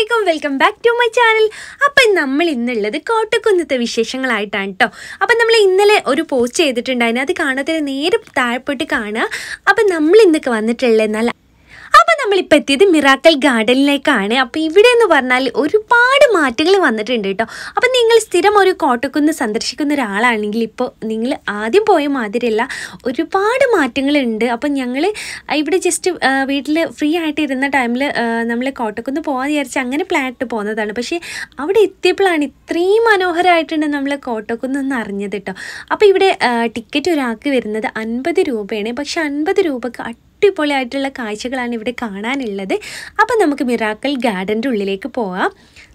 അലൈക്കും welcome back to my channel അപ്പം നമ്മൾ ഇന്നുള്ളത് കോട്ടക്കുന്നത്തെ വിശേഷങ്ങളായിട്ടാണ് കേട്ടോ അപ്പം നമ്മൾ ഇന്നലെ ഒരു പോസ്റ്റ് ചെയ്തിട്ടുണ്ടായിരുന്നു അത് കാണാതെ നേരെ താഴെപ്പോയിട്ട് കാണുക അപ്പം നമ്മൾ ഇന്നൊക്കെ വന്നിട്ടുള്ളത് നല്ല അപ്പം നമ്മളിപ്പോൾ എത്തിയത് മിറാക്കൽ ഗാർഡനിലേക്കാണ് അപ്പോൾ ഇവിടെ എന്ന് പറഞ്ഞാൽ ഒരുപാട് മാറ്റങ്ങൾ വന്നിട്ടുണ്ട് കേട്ടോ അപ്പം നിങ്ങൾ സ്ഥിരം ഒരു കോട്ടക്കുന്ന് സന്ദർശിക്കുന്ന ഒരാളാണെങ്കിൽ ഇപ്പോൾ നിങ്ങൾ ആദ്യം പോയ മാതിരിയല്ല ഒരുപാട് മാറ്റങ്ങളുണ്ട് അപ്പം ഞങ്ങൾ ഇവിടെ ജസ്റ്റ് വീട്ടിൽ ഫ്രീ ആയിട്ട് ഇരുന്ന ടൈമിൽ നമ്മൾ കോട്ടക്കുന്ന് പോകാൻ വിചാരിച്ച് അങ്ങനെ പ്ലാൻ ഇട്ട് പോകുന്നതാണ് പക്ഷേ അവിടെ എത്തിയപ്പോഴാണ് ഇത്രയും മനോഹരമായിട്ടുണ്ട് നമ്മൾ കോട്ടക്കുന്ന് എന്ന് അറിഞ്ഞത് കേട്ടോ അപ്പോൾ ഇവിടെ ടിക്കറ്റ് ഒരാൾക്ക് വരുന്നത് അൻപത് രൂപയാണ് പക്ഷെ അൻപത് രൂപക്ക് അടിപൊളിയായിട്ടുള്ള കാഴ്ചകളാണ് ഇവിടെ കാണാനുള്ളത് അപ്പം നമുക്ക് മിറാക്കൽ ഗാർഡൻ്റെ ഉള്ളിലേക്ക് പോവാം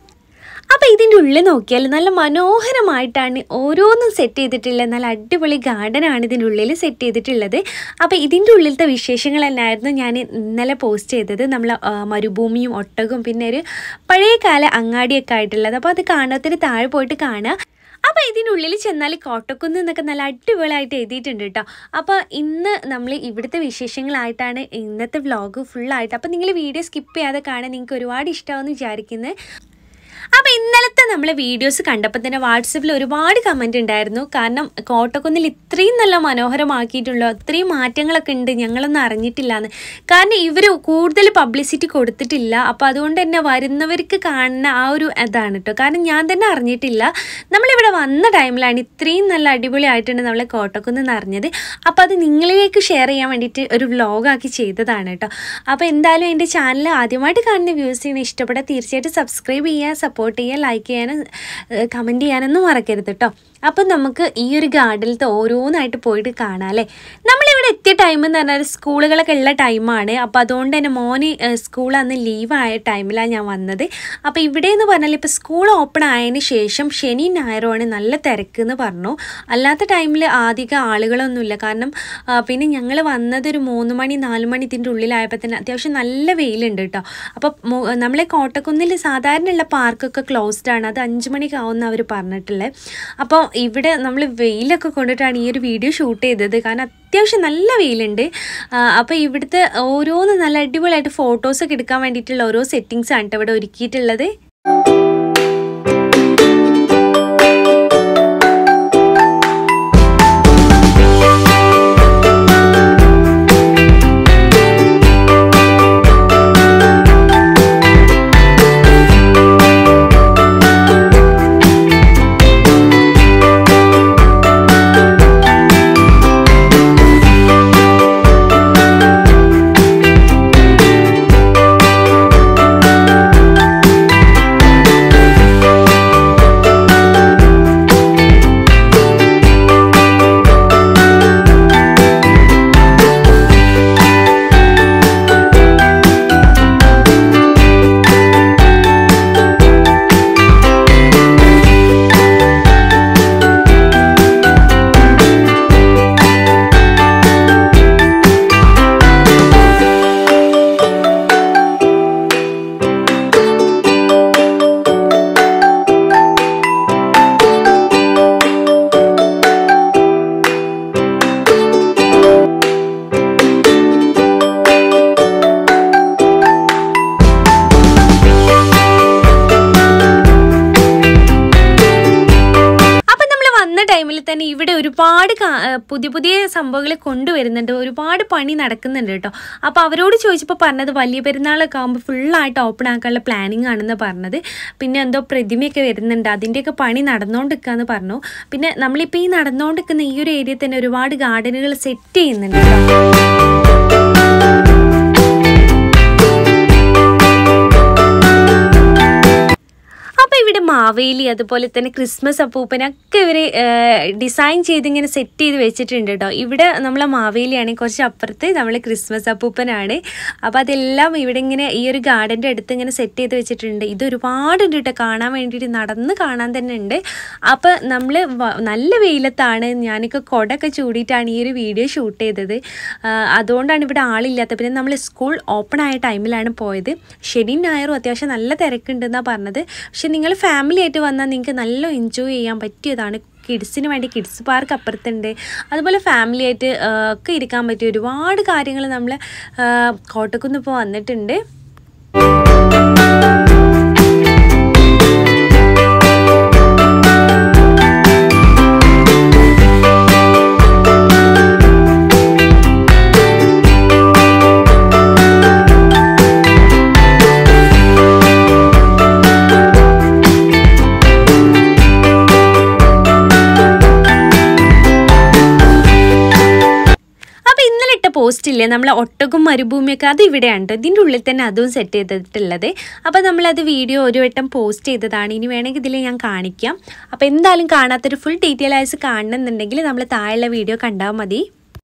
അപ്പോൾ ഇതിൻ്റെ ഉള്ളിൽ നോക്കിയാൽ നല്ല മനോഹരമായിട്ടാണ് ഓരോന്നും സെറ്റ് ചെയ്തിട്ടുള്ളത് നല്ല അടിപൊളി ഗാർഡനാണ് ഇതിൻ്റെ ഉള്ളിൽ സെറ്റ് ചെയ്തിട്ടുള്ളത് അപ്പോൾ ഇതിൻ്റെ ഉള്ളിലത്തെ വിശേഷങ്ങൾ തന്നെയായിരുന്നു ഞാൻ ഇന്നലെ പോസ്റ്റ് ചെയ്തത് നമ്മൾ ആ, മരുഭൂമിയും ഒട്ടകവും പിന്നെ ഒരു പഴയകാല അങ്ങാടിയൊക്കെ ആയിട്ടുള്ളത് അപ്പോൾ അത് കാണാത്തിന് താഴെ പോയിട്ട് കാണുക അപ്പോൾ ഇതിനുള്ളിൽ ചെന്നാൽ കോട്ടക്കുന്ന് എന്നൊക്കെ നല്ല അടിപൊളിയായിട്ട് എഴുതിയിട്ടുണ്ട് കേട്ടോ അപ്പോൾ ഇന്ന് നമ്മൾ ഇവിടുത്തെ വിശേഷങ്ങളായിട്ടാണ് ഇന്നത്തെ വ്ളോഗ് ഫുള്ളായിട്ട് അപ്പോൾ നിങ്ങൾ വീഡിയോ സ്കിപ്പ് ചെയ്യാതെ കാണാൻ നിങ്ങൾക്ക് ഒരുപാട് ഇഷ്ടമാണെന്ന് വിചാരിക്കുന്നത് അപ്പോൾ ഇന്നലത്തെ നമ്മളെ വീഡിയോസ് കണ്ടപ്പോൾ തന്നെ വാട്സപ്പിൽ ഒരുപാട് കമൻറ്റ് ഉണ്ടായിരുന്നു കാരണം കോട്ടക്കുന്നിൽ ഇത്രയും നല്ല മനോഹരമാക്കിയിട്ടുള്ളൂ അത്രയും മാറ്റങ്ങളൊക്കെ ഉണ്ട് ഞങ്ങളൊന്നും അറിഞ്ഞിട്ടില്ല എന്ന് കാരണം ഇവർ കൂടുതൽ പബ്ലിസിറ്റി കൊടുത്തിട്ടില്ല അപ്പോൾ അതുകൊണ്ട് തന്നെ വരുന്നവർക്ക് കാണുന്ന ആ ഒരു ഇതാണ് കേട്ടോ കാരണം ഞാൻ തന്നെ അറിഞ്ഞിട്ടില്ല നമ്മളിവിടെ വന്ന ടൈമിലാണ് ഇത്രയും നല്ല അടിപൊളിയായിട്ടുണ്ട് നമ്മളെ കോട്ടക്കുന്ന് എന്ന് അറിഞ്ഞത് അപ്പോൾ അത് നിങ്ങളിലേക്ക് ഷെയർ ചെയ്യാൻ വേണ്ടിയിട്ട് ഒരു വ്ലോഗാക്കി ചെയ്തതാണ് കേട്ടോ അപ്പോൾ എന്തായാലും എൻ്റെ ചാനൽ ആദ്യമായിട്ട് കാണുന്ന വ്യൂസിനെ ഇഷ്ടപ്പെട്ടാൽ തീർച്ചയായിട്ടും സബ്സ്ക്രൈബ് ചെയ്യുക സപ്പോർട്ട് ചെയ്യുക ലൈക്ക് ചെയ്യാനും കമൻറ്റ് ചെയ്യാനൊന്നും മറക്കരുത് കേട്ടോ അപ്പം നമുക്ക് ഈ ഒരു ഗാർഡനിലത്തെ ഓരോന്നായിട്ട് പോയിട്ട് കാണാം അല്ലേ നമ്മളിവിടെ എത്തിയ ടൈം എന്ന് പറഞ്ഞാൽ സ്കൂളുകളൊക്കെ ഉള്ള ടൈമാണ് അപ്പോൾ അതുകൊണ്ട് തന്നെ മോന് സ്കൂൾ അന്ന് ലീവായ ടൈമിലാണ് ഞാൻ വന്നത് അപ്പോൾ ഇവിടെ എന്ന് പറഞ്ഞാൽ ഇപ്പോൾ സ്കൂൾ ഓപ്പൺ ആയതിന് ശേഷം ശനി ഞായറുമാണ് നല്ല തിരക്ക് എന്ന് പറഞ്ഞു അല്ലാത്ത ടൈമിൽ അധികം ആളുകളൊന്നുമില്ല കാരണം ആ, പിന്നെ ഞങ്ങൾ വന്നത് ഒരു മൂന്ന് മണി നാല് മണി ഇതിൻ്റെ ഉള്ളിലായപ്പോൾ തന്നെ അത്യാവശ്യം നല്ല വെയിലുണ്ട് കേട്ടോ അപ്പോൾ മു- നമ്മളെ കോട്ടക്കുന്നിൽ സാധാരണയുള്ള പാർക്കൊക്കെ ക്ലോസ്ഡ് ആണ് അത് അഞ്ച് മണിക്ക് ആവുമെന്ന് അവർ പറഞ്ഞിട്ടുള്ളത് അപ്പോൾ ഇവിടെ നമ്മൾ വെയിലൊക്കെ കൊണ്ടിട്ടാണ് ഈ ഒരു വീഡിയോ ഷൂട്ട് ചെയ്തത് കാരണം അത്യാവശ്യം നല്ല വെയിലുണ്ട് അപ്പോൾ ഇവിടുത്തെ ഓരോന്ന് നല്ല അടിപൊളിയായിട്ട് ഫോട്ടോസൊക്കെ എടുക്കാൻ വേണ്ടിയിട്ടുള്ള ഓരോ സെറ്റിങ്സ് ആണ് ട്ടോ ഇവിടെ ഒരുക്കിയിട്ടുള്ളത് അപ്പം നമ്മൾ വന്ന ടൈമിൽ തന്നെ ഇവിടെ ഒരുപാട് കാ- ആ, പുതിയ പുതിയ സംഭവങ്ങൾ കൊണ്ടുവരുന്നുണ്ട് ഒരുപാട് പണി നടക്കുന്നുണ്ട് കേട്ടോ അപ്പോൾ അവരോട് ചോദിച്ചപ്പോൾ പറഞ്ഞത് വലിയ പെരുന്നാളൊക്കെ ആകുമ്പോൾ ഫുള്ളായിട്ട് ഓപ്പൺ ആക്കാനുള്ള പ്ലാനിങ് ആണെന്ന് പറഞ്ഞത് പിന്നെ എന്തോ പ്രതിമയൊക്കെ വരുന്നുണ്ട് അതിൻ്റെയൊക്കെ പണി നടന്നുകൊണ്ടിരിക്കുകയെന്ന് പറഞ്ഞു പിന്നെ നമ്മളിപ്പോൾ ഈ നടന്നുകൊണ്ടിരിക്കുന്ന ഈ ഒരു ഏരിയയിൽ തന്നെ ഒരുപാട് ഗാർഡനുകൾ സെറ്റ് ചെയ്യുന്നുണ്ട് കേട്ടോ അപ്പോൾ ഇവിടെ മാവേലി അതുപോലെ തന്നെ ക്രിസ്മസ് അപ്പൂപ്പനൊക്കെ ഇവർ ഡിസൈൻ ചെയ്ത് ഇങ്ങനെ സെറ്റ് ചെയ്ത് വെച്ചിട്ടുണ്ട് കേട്ടോ ഇവിടെ നമ്മളെ മാവേലിയാണ് കുറച്ച് അപ്പുറത്ത് നമ്മൾ ക്രിസ്മസ് അപ്പൂപ്പനാണ് അപ്പോൾ അതെല്ലാം ഇവിടെ ഇങ്ങനെ ഈ ഒരു ഗാർഡൻ്റെ അടുത്ത് ഇങ്ങനെ സെറ്റ് ചെയ്ത് വെച്ചിട്ടുണ്ട് ഇത് ഒരുപാടുണ്ട് കേട്ടോ കാണാൻ വേണ്ടിയിട്ട് നടന്ന് കാണാൻ തന്നെ ഉണ്ട് അപ്പോൾ നമ്മൾ നല്ല വെയിലത്താണ് ഞാനൊക്കെ കുടയൊക്കെ ചൂടിയിട്ടാണ് ഈ ഒരു വീഡിയോ ഷൂട്ട് ചെയ്തത് ആ, അതുകൊണ്ടാണ് ഇവിടെ ആളില്ലാത്ത പിന്നെ നമ്മൾ സ്കൂൾ ഓപ്പൺ ആയ ടൈമിലാണ് പോയത് ശനിയും ഞായറും അത്യാവശ്യം നല്ല തിരക്കുണ്ടെന്നാണ് പറഞ്ഞത് പക്ഷെ നിങ്ങൾ ഫാമിലി ആയിട്ട് വന്നാൽ നിങ്ങൾക്ക് നല്ല എൻജോയ് ചെയ്യാൻ പറ്റിയതാണ് കിഡ്സിന് വേണ്ടി കിഡ്സ് പാർക്ക് അപ്പുറത്തുണ്ട് അതുപോലെ ഫാമിലി ആയിട്ട് ആ, ഒക്കെ ഇരിക്കാൻ പറ്റിയ ഒരുപാട് കാര്യങ്ങൾ നമ്മൾ കോട്ടക്കുന്ന് ഇപ്പോൾ വന്നിട്ടുണ്ട് പോസ്റ്റ് ഇല്ലേ നമ്മളെ ഒട്ടകം മരുഭൂമിയൊക്കെ അത് ഇവിടെയാണ് കേട്ടോ ഇതിൻ്റെ ഉള്ളിൽ തന്നെ അതും സെറ്റ് ചെയ്തിട്ടുള്ളത് അപ്പോൾ നമ്മളത് വീഡിയോ ഒരു വട്ടം പോസ്റ്റ് ചെയ്തതാണ് ഇനി വേണമെങ്കിൽ ഇതിൽ ഞാൻ കാണിക്കാം അപ്പോൾ എന്തായാലും കാണാത്തൊരു ഫുൾ ഡീറ്റെയിൽ ആയിട്ട് കാണണമെന്നുണ്ടെങ്കിൽ നമ്മൾ താഴെയുള്ള വീഡിയോ കണ്ടാൽ മതി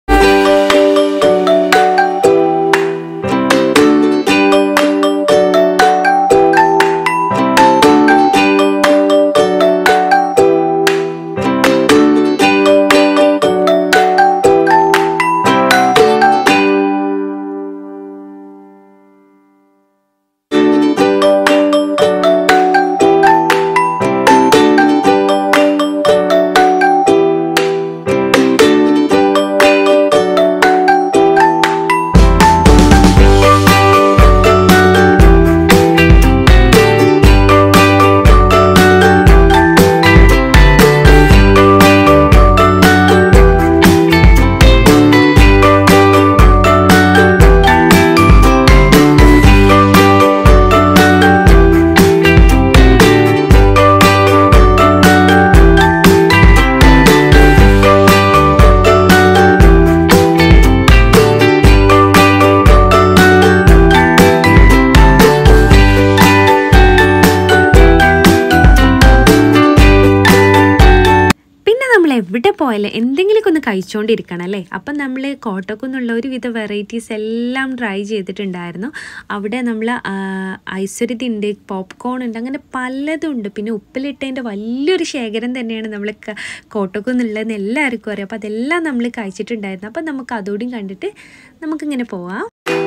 പിന്നെ നമ്മൾ എവിടെ പോയാലും എന്തെങ്കിലുമൊക്കെ ഒന്ന് കഴിച്ചുകൊണ്ടിരിക്കണം അല്ലേ അപ്പം നമ്മൾ കോട്ടക്കുന്നുള്ള ഒരുവിധ വെറൈറ്റീസ് എല്ലാം ട്രൈ ചെയ്തിട്ടുണ്ടായിരുന്നു അവിടെ നമ്മൾ ഐശ്വര്യത ഉണ്ട് പോപ്കോൺ ഉണ്ട് അങ്ങനെ പലതും ഉണ്ട് പിന്നെ ഉപ്പിലിട്ടതിൻ്റെ വലിയൊരു ശേഖരം തന്നെയാണ് നമ്മൾ കോട്ടക്കുന്നുള്ളതെന്ന് എല്ലാവർക്കും അറിയാം അപ്പോൾ അതെല്ലാം നമ്മൾ കഴിച്ചിട്ടുണ്ടായിരുന്നു അപ്പം നമുക്ക് അതോടും കണ്ടിട്ട് നമുക്കിങ്ങനെ പോവാം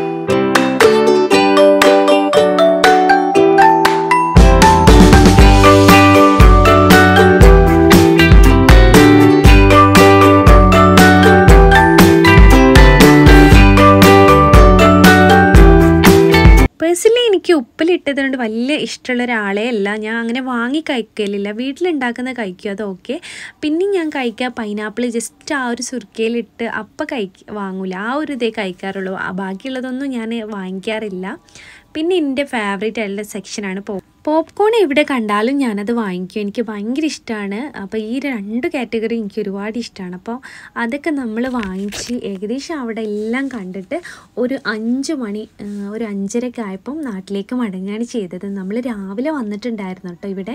പേഴ്സണലി എനിക്ക് ഉപ്പിലിട്ടത് കൊണ്ട് വലിയ ഇഷ്ടമുള്ള ഒരാളെ അല്ല ഞാൻ അങ്ങനെ വാങ്ങി കഴിക്കലില്ല വീട്ടിലുണ്ടാക്കുന്ന കഴിക്കും അത് ഓക്കെ പിന്നെ ഞാൻ കഴിക്കുക പൈനാപ്പിൾ ജസ്റ്റ് ആ ഒരു സുർക്കയിലിട്ട് അപ്പം കഴിക്ക വാങ്ങൂല ആ ഒരു ഇതേ കഴിക്കാറുള്ളൂ ആ ബാക്കിയുള്ളതൊന്നും ഞാൻ വാങ്ങിക്കാറില്ല പിന്നെ എൻ്റെ ഫേവറേറ്റ് ആയിട്ടുള്ള സെക്ഷനാണ് പോ പോപ്കോൺ എവിടെ കണ്ടാലും ഞാനത് വാങ്ങിക്കും എനിക്ക് ഭയങ്കര ഇഷ്ടമാണ് അപ്പോൾ ഈ രണ്ട് കാറ്റഗറി എനിക്ക് ഒരുപാട് ഇഷ്ടമാണ് അപ്പോൾ അതൊക്കെ നമ്മൾ വാങ്ങിച്ച് ഏകദേശം അവിടെ എല്ലാം കണ്ടിട്ട് ഒരു അഞ്ച് മണി ആ, ഒരു അഞ്ചരയൊക്കെ ആയപ്പം നാട്ടിലേക്ക് മടങ്ങുകയാണ് ചെയ്തത് നമ്മൾ രാവിലെ വന്നിട്ടുണ്ടായിരുന്നു കേട്ടോ ഇവിടെ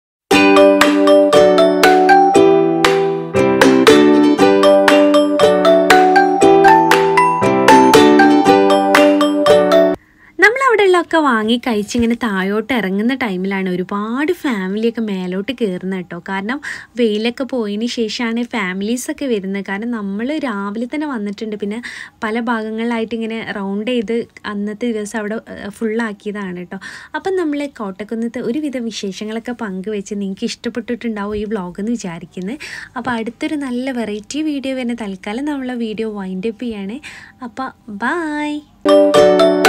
നമ്മൾ അവിടെ ഉള്ളതൊക്കെ വാങ്ങി കഴിച്ച് ഇങ്ങനെ താഴോട്ട് ഇറങ്ങുന്ന ടൈമിലാണ് ഒരുപാട് ഫാമിലിയൊക്കെ മേലോട്ട് കയറുന്നത് കേട്ടോ കാരണം വെയിലൊക്കെ പോയതിന് ശേഷമാണ് ഫാമിലീസൊക്കെ വരുന്നത് കാരണം നമ്മൾ രാവിലെ തന്നെ വന്നിട്ടുണ്ട് പിന്നെ പല ഭാഗങ്ങളിലായിട്ട് ഇങ്ങനെ റൗണ്ട് ചെയ്ത് അന്നത്തെ ദിവസം അവിടെ ഫുള്ളാക്കിയതാണ് കേട്ടോ അപ്പം നമ്മൾ കോട്ടക്കുന്നത്തെ ഒരുവിധ വിശേഷങ്ങളൊക്കെ പങ്കുവെച്ച് നിങ്ങൾക്ക് ഇഷ്ടപ്പെട്ടിട്ടുണ്ടാവും ഈ വ്ളോഗ് എന്ന് വിചാരിക്കുന്നത് അപ്പോൾ അടുത്തൊരു നല്ല വെറൈറ്റി വീഡിയോ വരുന്ന തൽക്കാലം നമ്മളെ വീഡിയോ വൈൻഡപ്പ് ചെയ്യാണ് അപ്പോൾ ബായ്